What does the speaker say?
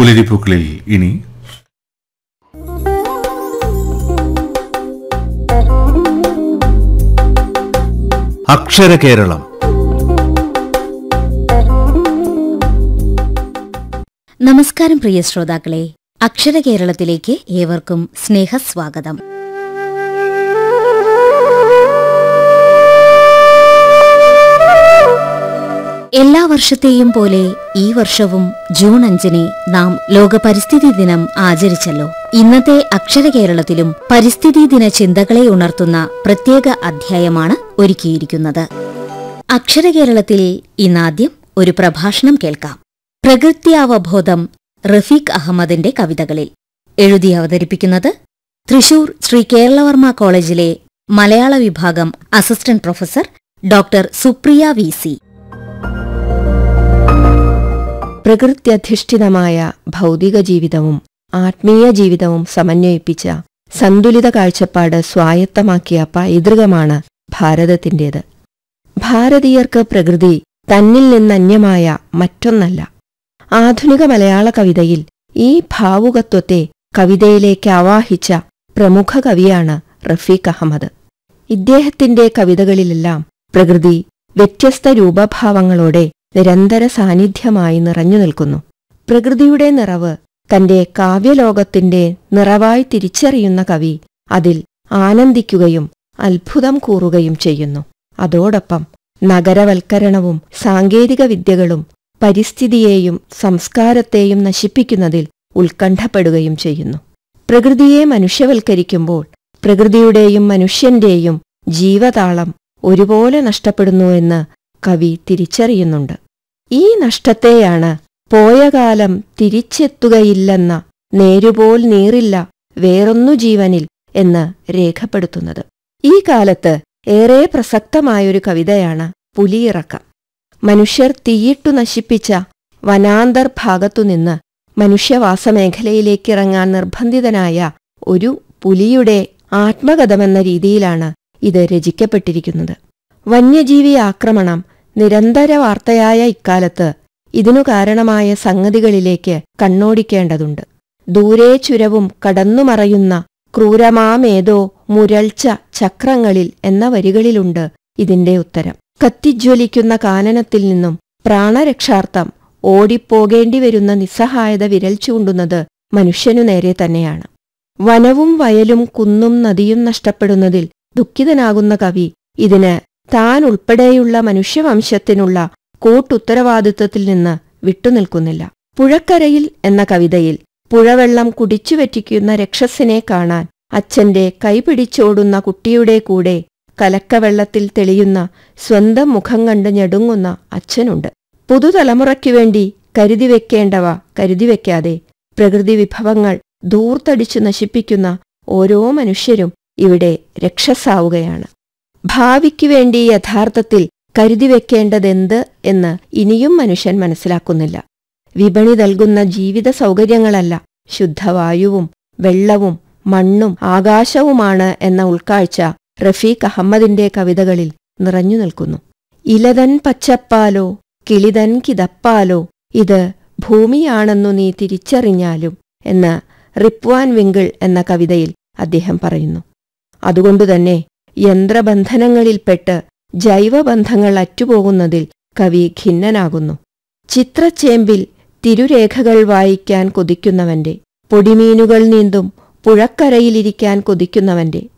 പുലരിപ്പൂക്കളിൽ ഇനി അക്ഷര കേരളം നമസ്കാരം പ്രിയ ശ്രോതാക്കളെ അക്ഷര കേരളത്തിലേക്ക് ഏവർക്കും സ്നേഹസ്വാഗതം എല്ലാ വർഷത്തെയും പോലെ ഈ വർഷവും ജൂൺ അഞ്ചിന് നാം ലോക പരിസ്ഥിതി ദിനം ആചരിച്ചല്ലോ ഇന്നത്തെ അക്ഷര കേരളത്തിലും പരിസ്ഥിതി ദിന ചിന്തകളെ ഉണർത്തുന്ന പ്രത്യേക അധ്യായമാണ് ഒരുക്കിയിരിക്കുന്നത് അക്ഷര കേരളത്തിൽ ഇന്നാദ്യം ഒരു പ്രഭാഷണം കേൾക്കാം പ്രകൃത്യാവബോധം റഫീഖ് അഹമ്മദിന്റെ കവിതകളിൽ എഴുതി അവതരിപ്പിക്കുന്നത് തൃശൂർ ശ്രീ കേരളവർമ്മ കോളേജിലെ മലയാള വിഭാഗം assistant professor doctor Supriya V C പ്രകൃത്യധിഷ്ഠിതമായ ഭൗതിക ജീവിതവും ആത്മീയ ജീവിതവും സമന്വയിപ്പിച്ച സന്തുലിത കാഴ്ചപ്പാട് സ്വായത്തമാക്കിയ പൈതൃകമാണ് ഭാരതത്തിന്റേത് ഭാരതീയർക്ക് പ്രകൃതി തന്നിൽ നിന്നന്യമായ മറ്റൊന്നല്ല ആധുനിക മലയാള കവിതയിൽ ഈ ഭാവുകത്വത്തെ കവിതയിലേക്ക് ആവാഹിച്ച പ്രമുഖ കവിയാണ് റഫീഖ് അഹമ്മദ് ഇദ്ദേഹത്തിന്റെ കവിതകളിലെല്ലാം പ്രകൃതി വ്യത്യസ്ത രൂപഭാവങ്ങളോടെ നിരന്തര സാന്നിധ്യമായി നിറഞ്ഞു നിൽക്കുന്നു പ്രകൃതിയുടെ നിറവ് തന്റെ കാവ്യലോകത്തിന്റെ നിറവായി തിരിച്ചറിയുന്ന കവി അതിൽ ആനന്ദിക്കുകയും അത്ഭുതം കൂറുകയും ചെയ്യുന്നു അതോടൊപ്പം നഗരവൽക്കരണവും സാങ്കേതിക വിദ്യകളും പരിസ്ഥിതിയെയും സംസ്കാരത്തെയും നശിപ്പിക്കുന്നതിൽ ഉത്കണ്ഠപ്പെടുകയും ചെയ്യുന്നു പ്രകൃതിയെ മനുഷ്യവൽക്കരിക്കുമ്പോൾ പ്രകൃതിയുടെയും മനുഷ്യന്റെയും ജീവതാളം ഒരുപോലെ നഷ്ടപ്പെടുന്നുവെന്ന് കവി തിരിച്ചറിയുന്നുണ്ട് ഈ നഷ്ടത്തെയാണ് പോയ കാലം തിരിച്ചെത്തുകയില്ലെന്ന നേരുപോൽ നീറില്ല വേറൊന്നു ജീവനിൽ എന്ന് രേഖപ്പെടുത്തുന്നത് ഈ കാലത്ത് ഏറെ പ്രസക്തമായൊരു കവിതയാണ് പുലിയിറക്കം മനുഷ്യർ തീയിട്ടു നശിപ്പിച്ച വനാന്തർ ഭാഗത്തുനിന്ന് മനുഷ്യവാസമേഖലയിലേക്കിറങ്ങാൻ നിർബന്ധിതനായ ഒരു പുലിയുടെ ആത്മകഥമെന്ന രീതിയിലാണ് ഇത് രചിക്കപ്പെട്ടിരിക്കുന്നത് വന്യജീവി ആക്രമണം നിരന്തര വാർത്തയായ ഇക്കാലത്ത് ഇതിനു കാരണമായ സംഗതികളിലേക്ക് കണ്ണോടിക്കേണ്ടതുണ്ട് ദൂരെ ചുരവും കടന്നുമറയുന്ന ക്രൂരമാമേതോ മുരൾച്ച ചക്രങ്ങളിൽ എന്ന വരികളിലുണ്ട് ഇതിന്റെ ഉത്തരം കത്തിജ്വലിക്കുന്ന കാനനത്തിൽ നിന്നും പ്രാണരക്ഷാർത്ഥം ഓടിപ്പോകേണ്ടി വരുന്ന നിസ്സഹായത വിരൽ ചൂണ്ടുന്നത് മനുഷ്യനു നേരെ തന്നെയാണ് വനവും വയലും കുന്നും നദിയും നഷ്ടപ്പെടുന്നതിൽ ദുഃഖിതനാകുന്ന കവി ഇതിന് താൻ ഉൾപ്പെടെയുള്ള മനുഷ്യവംശത്തിനുള്ള കൂട്ടുത്തരവാദിത്വത്തിൽ നിന്ന് വിട്ടുനിൽക്കുന്നില്ല പുഴക്കരയിൽ എന്ന കവിതയിൽ പുഴവെള്ളം കുടിച്ചുവറ്റിക്കുന്ന രക്ഷസിനെ കാണാൻ അച്ഛന്റെ കൈപിടിച്ചോടുന്ന കുട്ടിയുടെ കൂടെ കലക്കവെള്ളത്തിൽ തെളിയുന്ന സ്വന്തം മുഖം കണ്ട് ഞെടുങ്ങുന്ന അച്ഛനുണ്ട് പുതുതലമുറയ്ക്കു വേണ്ടി കരുതിവെക്കേണ്ടവ കരുതിവെക്കാതെ പ്രകൃതി വിഭവങ്ങൾ ദൂർത്തടിച്ചു നശിപ്പിക്കുന്ന ഓരോ മനുഷ്യരും ഇവിടെ രക്ഷസാവുകയാണ് ഭാവിക്കു വേണ്ടി യഥാർത്ഥത്തിൽ കരുതിവെക്കേണ്ടതെന്ത് എന്ന് ഇനിയും മനുഷ്യൻ മനസ്സിലാക്കുന്നില്ല വിപണി നൽകുന്ന ജീവിത സൗകര്യങ്ങളല്ല ശുദ്ധവായുവും വെള്ളവും മണ്ണും ആകാശവുമാണ് എന്ന ഉൾക്കാഴ്ച റഫീഖ് അഹമ്മദിന്റെ കവിതകളിൽ നിറഞ്ഞു നിൽക്കുന്നു ഇലതൻ പച്ചപ്പാലോ കിളിതൻ കിതപ്പാലോ ഇത് ഭൂമിയാണെന്നു നീ തിരിച്ചറിഞ്ഞാലും എന്ന് റിപ്വാൻ വിങ്കിൾ എന്ന കവിതയിൽ അദ്ദേഹം പറയുന്നു അതുകൊണ്ടുതന്നെ യന്ത്രബന്ധനങ്ങളിൽപ്പെട്ട് ജൈവബന്ധങ്ങൾ അറ്റുപോകുന്നതിൽ കവി ഖിന്നനാകുന്നു ചിത്രച്ചേമ്പിൽ തിരുരേഖകൾ വായിക്കാൻ കൊതിക്കുന്നവന്റെ പൊടിമീനുകൾ നീന്തും പുഴക്കരയിലിരിക്കാൻ കൊതിക്കുന്നവന്റെ